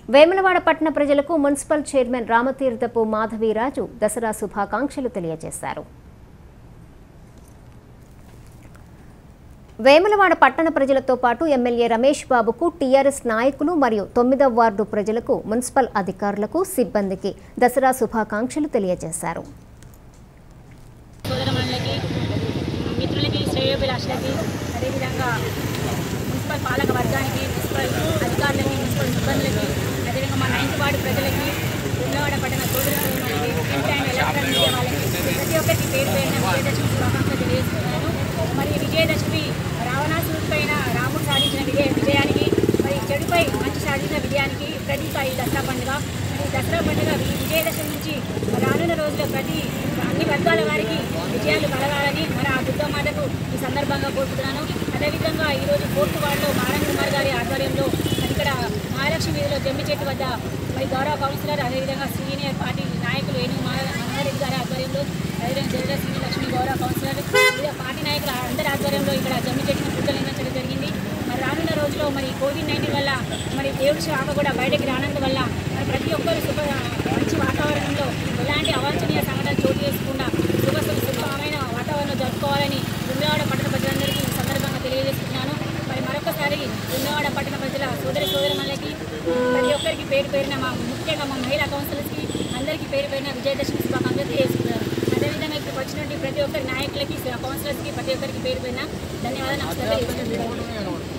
వేములవాడ పట్టణ ప్రజలకు municipal chairman Ramatheerthapu Madhavi Raju Dasara శుభాకాంక్షలు తెలియజేశారు వేములవాడ పట్టణ ప్రజలతో పాటు ఎమ్మెల్యే రమేష్ బాబుకు టీఆర్ఎస్ నాయకులు మరియు తొమ్మిదవ వార్డు ప్రజలకు మున్సిపల్ అధికారులకు సిబ్బందికి దసరా శుభాకాంక్షలు తెలియజేశారు సోదరమణులకి మిత్రులకి శ్రేయోభిలాషులకి అదేవిధంగా మున్సిపల్ పాలక వర్గానికి మున్సిపల్ అధికారులకి మున్సిపల్ సిబ్బందులకి అదేవిధంగా మా నైన్త్ వార్డు ప్రజలకి ఉన్నవాడ పట్టణ సోదరులకి ప్రింట్ అండ్ ఎలక్ట్రానిక్ మీడియా వాళ్ళకి ప్రతి ఒక్కరికి పేరు పేరున విజయదశమి శుభాకాంక్షలు తెలియజేస్తున్నాను మరి విజయదశమి రావణాసురుడి పైన రాముడు సాధించిన విజయ విజయానికి మరి చెడుపై మంచి సాధించిన విజయానికి ప్రతీక ఈ దసరా పండుగ మరి దసరా పండుగ ఈ విజయదశమి నుంచి రానున్న రోజుల్లో ప్రతి అన్ని వర్గాల వారికి విజయాలు కలగాలని మన ఆ దుర్గామాతకు ఈ సందర్భంగా కోరుతున్నాను అదేవిధంగా ఈరోజు కోర్టు వార్డులో మారం కుమార్ గారి ఆధ్వర్యంలో మరి ఇక్కడ మహాలక్ష్మి వీధిలో జమ్మి చెట్టు వద్ద మరి గౌరవ కౌన్సిలర్ అదేవిధంగా సీనియర్ పార్టీ నాయకులు ఏనుగు మనోహరెడ్డి గారి ఆధ్వర్యంలో అదేవిధంగా జగద శ్రీ లక్ష్మి గౌరవ కౌన్సిలర్ వివిధ పార్టీ నాయకుల అందరి ఆధ్వర్యంలో ఇక్కడ జమ్మి చెట్టును పూజలు నిర్వహించడం జరిగింది మరి రానున్న రోజుల్లో మరి కోవిడ్ నైన్టీన్ వల్ల మరి దేవుడి శాఖ కూడా బయటకి రానందు వల్ల మరి ప్రతి ఒక్కరు శుభ మంచి వాతావరణంలో ఎలాంటి అవాంఛనీయ సంఘటనలు చోటు చేసుకుండా శుభ శుభమైన వాతావరణం జరుపుకోవాలని వెమ్లవాడ పట్టణ ప్రజలందరికీ ఈ సందర్భంగా తెలియజేస్తున్నాను మరి మరొకసారి వెమ్లవాడ పట్టణ ప్రజల సోదరి సోదరులకి ప్రతి ఒక్కరికి పేరు పేరిన మా ముఖ్యంగా మా మహిళా కౌన్సిలర్స్కి అందరికీ పేరు పేరిన విజయదశమి శుభాకాంక్షలు తెలియజేస్తున్నారు అదేవిధంగా ఇక్కడికి వచ్చినటువంటి ప్రతి ఒక్కరి నాయకులకి కౌన్సిలర్స్కి ప్రతి ఒక్కరికి పేరు పేరిన ధన్యవాదాలు నమస్కారం తెలియజేస్తున్నాను